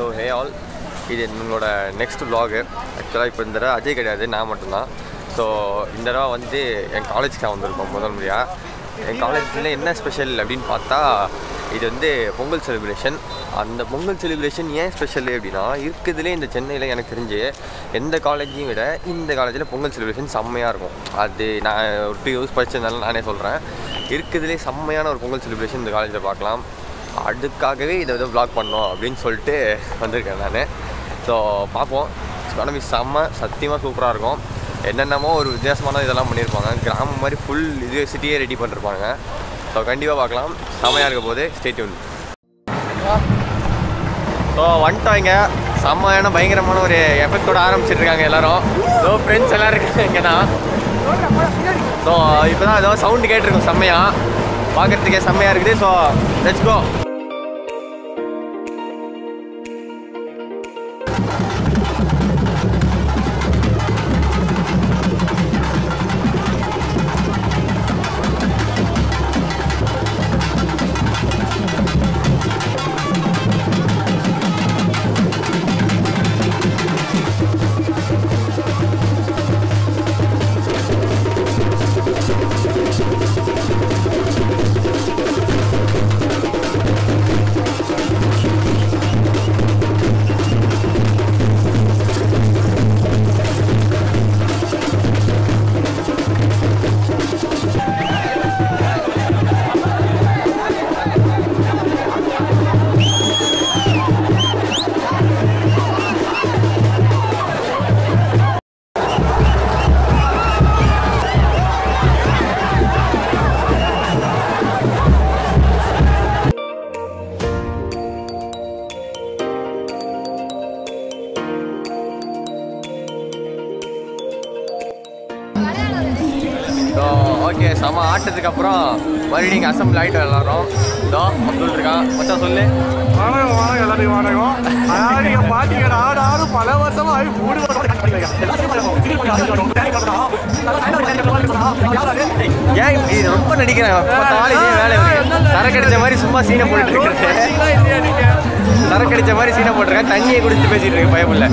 so hey all இது என்னோட next vlog ஆக்சுவலாக இப்போ இந்த தடவை அஜய் கிடையாது நான் மட்டும்தான் ஸோ இந்த தடவை வந்து என் காலேஜ்க்கு வந்திருக்கோம் முதல் முறையாக என் காலேஜில் என்ன ஸ்பெஷல் அப்படின்னு பார்த்தா இது வந்து பொங்கல் செலிப்ரேஷன் அந்த பொங்கல் செலிப்ரேஷன் ஏன் ஸ்பெஷல் அப்படின்னா இருக்குதுலே இந்த சென்னையில் எனக்கு தெரிஞ்சு எந்த காலேஜையும் விட இந்த காலேஜில் பொங்கல் செலிப்ரேஷன் செம்மையாக இருக்கும் அது நான் ஒரு டூ இயர்ஸ் படிச்சதுனால நானே சொல்கிறேன் இருக்குதுலே செம்மையான ஒரு பொங்கல் செலிப்ரேஷன் இந்த காலேஜில் பார்க்கலாம் அதுக்காகவே இதை வந்து vlog பண்ணோம் அப்படின்னு சொல்லிட்டு வந்திருக்கேன் நான் ஸோ பார்ப்போம் எக்கானமி செம்ம சத்தியமாக சூப்பராக இருக்கும் என்னென்னமோ ஒரு வித்தியாசமான இதெல்லாம் பண்ணியிருப்பாங்க கிராமம் மாதிரி ஃபுல் இது சிட்டியே ரெடி பண்ணிருப்பாங்க ஸோ கண்டிப்பாக பார்க்கலாம் செம்மையாக இருக்க போது ஸ்டேட்யூன் ஸோ வந்துட்டாங்க செம்மையான பயங்கரமான ஒரு எஃபெக்டோட ஆரம்பிச்சிட்டு இருக்காங்க எல்லாரும் ஸோ ஃப்ரெண்ட்ஸ் எல்லாம் இருக்காங்க இங்கே தான் ஸோ இப்போ தான் ஏதோ சவுண்டு கேட்டிருக்கும் செம்மையாக பார்க்குறதுக்கே செம்மையாக இருக்குது so let's go so okay செம ஆட்டத்துக்கு அப்புறம் மறுபடியும் அசம்பிள் ஆகிட்டோம் எல்லாரும் இதோ அப்துல் இருக்கான் மச்சான் சொல்லு வணக்கம் வணக்கம் எல்லாத்தையும் வணக்கம் அதாவது நீங்க பாத்தீங்க நாடு ஆடு பல வருஷமா ஆகி மூணு ஏன் இப்படி ரொம்ப நடிக்கிறேன் பார்த்தாலும் இதே வேலை தரக்கடிச்ச மாதிரி சும்மா சீனை போட்டுட்டு இருக்கிறேன் தரக்கடிச்ச மாதிரி சீனை போட்டிருக்கேன் தண்ணியை குடிச்சிட்டு பேசிட்டு இருக்கேன் பயமில்ல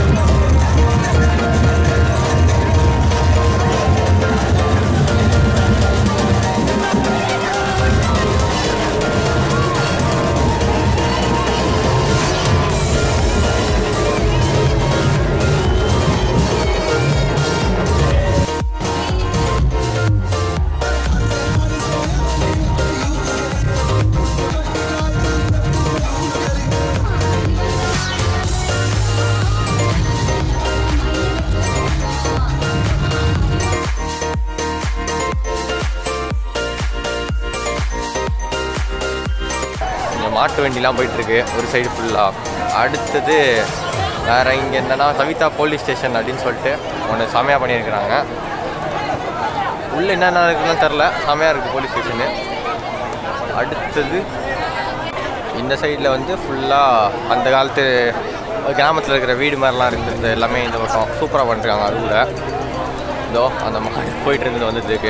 இங்கே மாட்டு வண்டிலாம் போயிட்டுருக்கு ஒரு சைடு ஃபுல்லாக அடுத்தது வேறு இங்கே என்னன்னா சவிதா போலீஸ் ஸ்டேஷன் அப்படின்னு சொல்லிட்டு ஒன்று செமையாக பண்ணியிருக்கிறாங்க உள்ளே என்னென்ன இருக்குன்னு தெரில செமையாக இருக்குது போலீஸ் ஸ்டேஷனு அடுத்தது இந்த சைடில் வந்து ஃபுல்லாக அந்த காலத்து கிராமத்தில் இருக்கிற வீடு மாதிரிலாம் இருக்குது எல்லாமே இந்த பக்கம் சூப்பராக பண்ணிருக்காங்க அது கூட இதோ அந்த மாடு போயிட்டு இருந்தது வந்ததுக்கு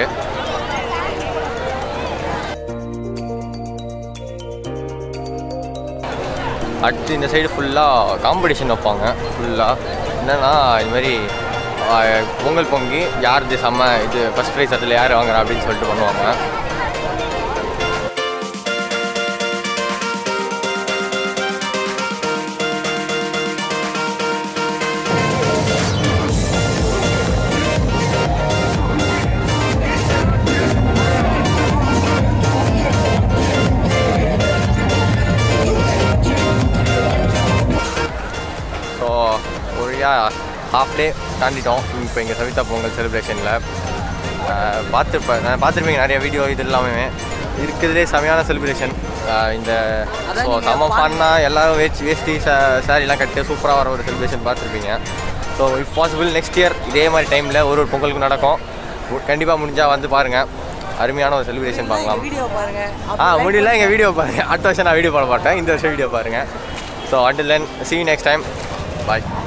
அடுத்து இந்த சைடு ஃபுல்லாக காம்படிஷன் வைப்பாங்க ஃபுல்லாக என்னென்னா இது மாதிரி ஆஹ், பொங்கல் பொங்கி யார் இது செம்ம இது ஃபஸ்ட் ப்ரைஸ் அதில் யார் வாங்குறா அப்படின்னு சொல்லிட்டு பண்ணுவாங்க ஸோ ஒரு ஹாஃப் டே தாண்டிட்டோம் இப்போ இங்கே சவிதா பொங்கல் செலிப்ரேஷனில் பார்த்துருப்பேன் நான் பார்த்துருப்பீங்க நிறைய வீடியோ இது எல்லாமே இருக்கிறதுலே செமையான செலிப்ரேஷன் இந்த ஸோ செம ஃபன்னாக எல்லாரும் வேஸ்ட் வேஷ்டி சாரிலாம் கட்டு சூப்பராக வர ஒரு செலிப்ரேஷன் பார்த்துருப்பீங்க so if possible next year இதே மாதிரி டைமில் ஒரு ஒரு பொங்கலுக்கு நடக்கும் கண்டிப்பாக முடிஞ்சால் வந்து பாருங்கள் அருமையான ஒரு செலிப்ரேஷன் பார்க்கலாம் வீடியோ பாருங்க ஆ முடியல எங்கள் வீடியோ பாருங்கள் அடுத்த வருஷம் நான் வீடியோ போட மாட்டேன் இந்த வருஷம் வீடியோ பாருங்கள் so until then see you next time bye